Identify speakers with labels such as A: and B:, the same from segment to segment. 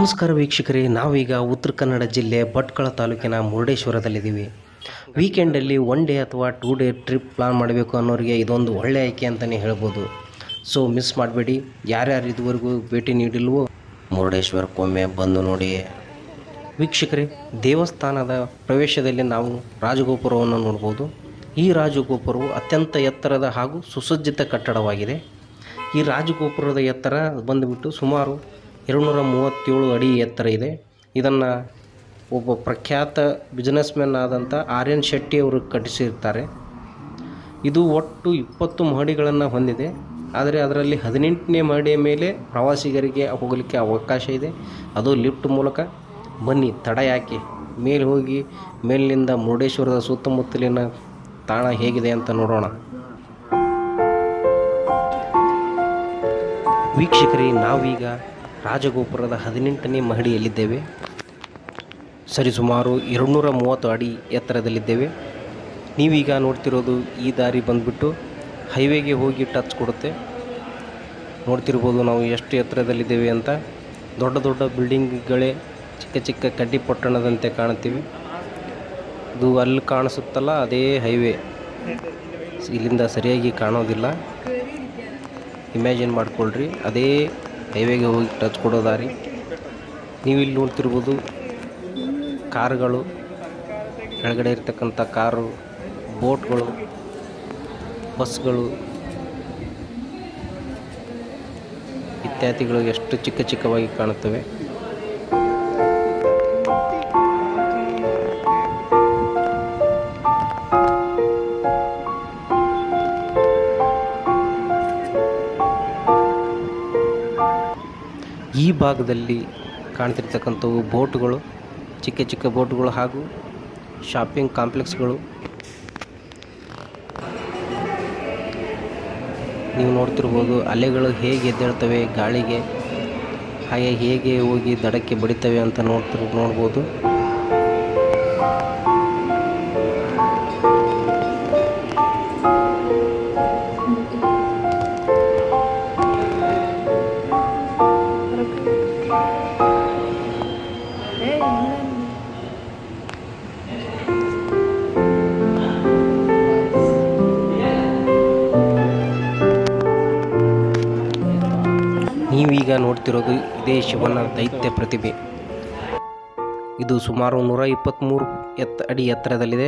A: ನಮಸ್ಕಾರ ವೀಕ್ಷಕರೇ ನಾವೀಗ ಉತ್ತರ ಕನ್ನಡ ಜಿಲ್ಲೆ ಭಟ್ಕಳ ತಾಲೂಕಿನ ಮುರುಡೇಶ್ವರದಲ್ಲಿದ್ದೀವಿ ವೀಕೆಂಡಲ್ಲಿ ಒನ್ ಡೇ ಅಥವಾ ಟೂ ಡೇ ಟ್ರಿಪ್ ಪ್ಲಾನ್ ಮಾಡಬೇಕು ಅನ್ನೋರಿಗೆ ಇದೊಂದು ಒಳ್ಳೆಯ ಆಯ್ಕೆ ಅಂತಲೇ ಹೇಳ್ಬೋದು ಸೊ ಮಿಸ್ ಮಾಡಬೇಡಿ ಯಾರ್ಯಾರು ಇದುವರೆಗೂ ಭೇಟಿ ನೀಡಿಲ್ವೋ ಮುರುಡೇಶ್ವರಕ್ಕೊಮ್ಮೆ ಬಂದು ನೋಡಿ ವೀಕ್ಷಕರೇ ದೇವಸ್ಥಾನದ ಪ್ರವೇಶದಲ್ಲಿ ನಾವು ರಾಜಗೋಪುರವನ್ನು ನೋಡ್ಬೋದು ಈ ರಾಜಗೋಪುರವು ಅತ್ಯಂತ ಎತ್ತರದ ಹಾಗೂ ಸುಸಜ್ಜಿತ ಕಟ್ಟಡವಾಗಿದೆ ಈ ರಾಜಗೋಪುರದ ಎತ್ತರ ಬಂದುಬಿಟ್ಟು ಸುಮಾರು ಎರಡುನೂರ ಮೂವತ್ತೇಳು ಅಡಿ ಎತ್ತರ ಇದೆ ಇದನ್ನು ಒಬ್ಬ ಪ್ರಖ್ಯಾತ ಬಿಸ್ನೆಸ್ಮೆನ್ ಆದಂಥ ಆರ್ ಎನ್ ಶೆಟ್ಟಿ ಅವರು ಕಟ್ಟಿಸಿರ್ತಾರೆ ಇದು ಒಟ್ಟು ಇಪ್ಪತ್ತು ಮಹಡಿಗಳನ್ನು ಹೊಂದಿದೆ ಆದರೆ ಅದರಲ್ಲಿ ಹದಿನೆಂಟನೇ ಮಹಡಿಯ ಮೇಲೆ ಪ್ರವಾಸಿಗರಿಗೆ ಹೋಗಲಿಕ್ಕೆ ಅವಕಾಶ ಇದೆ ಅದು ಲಿಫ್ಟ್ ಮೂಲಕ ಬನ್ನಿ ತಡ ಯಾಕೆ ಮೇಲೆ ಹೋಗಿ ಮೇಲಿನಿಂದ ಮುರುಡೇಶ್ವರದ ಸುತ್ತಮುತ್ತಲಿನ ತಾಣ ಹೇಗಿದೆ ಅಂತ ನೋಡೋಣ ವೀಕ್ಷಕರೇ ನಾವೀಗ ರಾಜಗೋಪುರದ ಹದಿನೆಂಟನೇ ಮಹಡಿಯಲ್ಲಿದ್ದೇವೆ ಸರಿಸುಮಾರು ಎರಡುನೂರ ಮೂವತ್ತು ಅಡಿ ಎತ್ತರದಲ್ಲಿದ್ದೇವೆ ನೀವೀಗ ನೋಡ್ತಿರೋದು ಈ ದಾರಿ ಬಂದುಬಿಟ್ಟು ಹೈವೇಗೆ ಹೋಗಿ ಟಚ್ ಕೊಡುತ್ತೆ ನೋಡ್ತಿರ್ಬೋದು ನಾವು ಎಷ್ಟು ಎತ್ತರದಲ್ಲಿದ್ದೇವೆ ಅಂತ ದೊಡ್ಡ ದೊಡ್ಡ ಬಿಲ್ಡಿಂಗ್ಗಳೇ ಚಿಕ್ಕ ಚಿಕ್ಕ ಕಡ್ಡಿ ಪಟ್ಟಣದಂತೆ ಕಾಣುತ್ತೀವಿ ಇದು ಅಲ್ಲಿ ಕಾಣಿಸುತ್ತಲ್ಲ ಅದೇ ಹೈವೇ ಇಲ್ಲಿಂದ ಸರಿಯಾಗಿ ಕಾಣೋದಿಲ್ಲ ಇಮ್ಯಾಜಿನ್ ಮಾಡ್ಕೊಳ್ರಿ ಅದೇ ಹೈವೇಗೆ ಹೋಗಿ ಟಚ್ ಕೊಡೋ ದಾರಿ ನೀವು ಇಲ್ಲಿ ನೋಡ್ತಿರ್ಬೋದು ಕಾರುಗಳು ಕೆಳಗಡೆ ಇರ್ತಕ್ಕಂಥ ಕಾರು ಬೋಟ್ಗಳು ಬಸ್ಗಳು ಇತ್ಯಾದಿಗಳು ಎಷ್ಟು ಚಿಕ್ಕ ಚಿಕ್ಕವಾಗಿ ಕಾಣುತ್ತವೆ ಈ ಭಾಗದಲ್ಲಿ ಕಾಣ್ತಿರ್ತಕ್ಕಂಥವು ಬೋಟ್ಗಳು ಚಿಕ್ಕ ಚಿಕ್ಕ ಬೋಟ್ಗಳು ಹಾಗೂ ಶಾಪಿಂಗ್ ಕಾಂಪ್ಲೆಕ್ಸ್ಗಳು ನೀವು ನೋಡ್ತಿರ್ಬೋದು ಅಲೆಗಳು ಹೇಗೆ ಎದ್ದೇಳ್ತವೆ ಗಾಳಿಗೆ ಹಾಗೆ ಹೇಗೆ ಹೋಗಿ ದಡಕ್ಕೆ ಬಡಿತವೆ ಅಂತ ನೋಡ್ತಿರ್ ನೋಡ್ಬೋದು ನೀವೀಗ ನೋಡ್ತಿರೋದು ಇದೇ ಶಿವನ ದೈತ್ಯ ಪ್ರತಿಭೆ ಇದು ಸುಮಾರು ನೂರ ಇಪ್ಪತ್ತ್ಮೂರು ಎತ್ತ ಅಡಿ ಎತ್ತರದಲ್ಲಿದೆ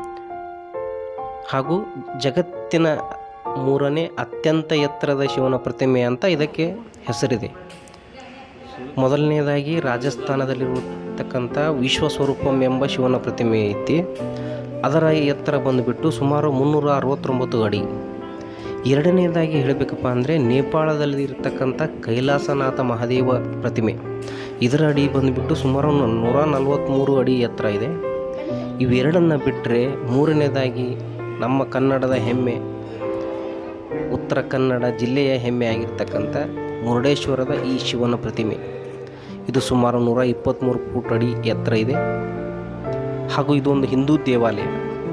A: ಹಾಗೂ ಜಗತ್ತಿನ ಮೂರನೇ ಅತ್ಯಂತ ಎತ್ತರದ ಶಿವನ ಪ್ರತಿಮೆ ಅಂತ ಇದಕ್ಕೆ ಹೆಸರಿದೆ ಮೊದಲನೇದಾಗಿ ರಾಜಸ್ಥಾನದಲ್ಲಿರತಕ್ಕಂಥ ವಿಶ್ವಸ್ವರೂಪಂ ಎಂಬ ಶಿವನ ಪ್ರತಿಮೆ ಐತಿ ಅದರ ಎತ್ತರ ಬಂದುಬಿಟ್ಟು ಸುಮಾರು ಮುನ್ನೂರ ಅರವತ್ತೊಂಬತ್ತು ಅಡಿ ಎರಡನೇದಾಗಿ ಹೇಳಬೇಕಪ್ಪ ಅಂದರೆ ನೇಪಾಳದಲ್ಲಿ ಇರತಕ್ಕಂಥ ಕೈಲಾಸನಾಥ ಮಹಾದೇವ ಪ್ರತಿಮೆ ಇದರ ಅಡಿ ಬಂದುಬಿಟ್ಟು ಸುಮಾರು ನೂರ ನಲವತ್ತ್ಮೂರು ಅಡಿ ಎತ್ತರ ಇದೆ ಇವೆರಡನ್ನು ಬಿಟ್ಟರೆ ಮೂರನೇದಾಗಿ ನಮ್ಮ ಕನ್ನಡದ ಹೆಮ್ಮೆ ಉತ್ತರ ಕನ್ನಡ ಜಿಲ್ಲೆಯ ಹೆಮ್ಮೆ ಆಗಿರ್ತಕ್ಕಂಥ ಮುರುಡೇಶ್ವರದ ಈ ಶಿವನ ಪ್ರತಿಮೆ ಇದು ಸುಮಾರು ನೂರ ಇಪ್ಪತ್ತ್ಮೂರು ಫೂಟ್ ಅಡಿ ಎತ್ತರ ಇದೆ ಹಾಗೂ ಇದೊಂದು ಹಿಂದೂ ದೇವಾಲಯ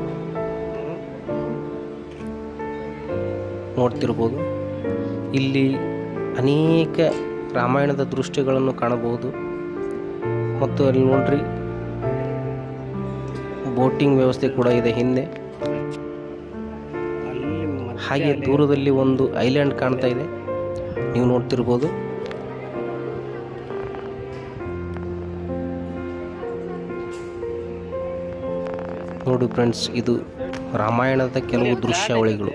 A: ನೋಡ್ತಿರ್ಬೋದು ಇಲ್ಲಿ ಅನೇಕ ರಾಮಾಯಣದ ದೃಶ್ಯಗಳನ್ನು ಕಾಣಬಹುದು ಮತ್ತು ಅಲ್ಲಿ ನೋಡ್ರಿ ಬೋಟಿಂಗ್ ವ್ಯವಸ್ಥೆ ಕೂಡ ಇದೆ ಹಿಂದೆ ಹಾಗೆ ದೂರದಲ್ಲಿ ಒಂದು ಐಲ್ಯಾಂಡ್ ಕಾಣ್ತಾ ಇದೆ ನೀವು ನೋಡ್ತಿರ್ಬೋದು ನೋಡಿ ಫ್ರೆಂಡ್ಸ್ ಇದು ರಾಮಾಯಣದ ಕೆಲವು ದೃಶ್ಯಾವಳಿಗಳು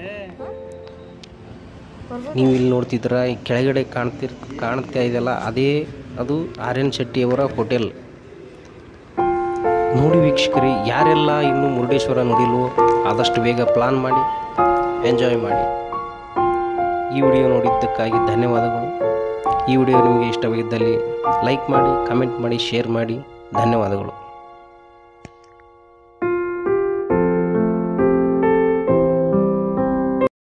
A: ನೀವು ಇಲ್ಲಿ ನೋಡ್ತಿದ್ದೀರ ಈ ಕೆಳಗಡೆ ಕಾಣ್ತಿರ್ ಕಾಣ್ತಾ ಇದೆಯಲ್ಲ ಅದೇ ಅದು ಆರ್ ಎನ್ ಶೆಟ್ಟಿಯವರ ಹೋಟೆಲ್ ನೋಡಿ ವೀಕ್ಷಕರೇ ಯಾರೆಲ್ಲ ಇನ್ನೂ ಮುರುಡೇಶ್ವರ ನೋಡಿಲ್ವೋ ಆದಷ್ಟು ಬೇಗ ಪ್ಲಾನ್ ಮಾಡಿ ಎಂಜಾಯ್ ಮಾಡಿ ಈ ವಿಡಿಯೋ ನೋಡಿದ್ದಕ್ಕಾಗಿ ಧನ್ಯವಾದಗಳು ಈ ವಿಡಿಯೋ ನಿಮಗೆ ಇಷ್ಟವಾಗಿದ್ದಲ್ಲಿ ಲೈಕ್ ಮಾಡಿ ಕಮೆಂಟ್ ಮಾಡಿ ಶೇರ್ ಮಾಡಿ ಧನ್ಯವಾದಗಳು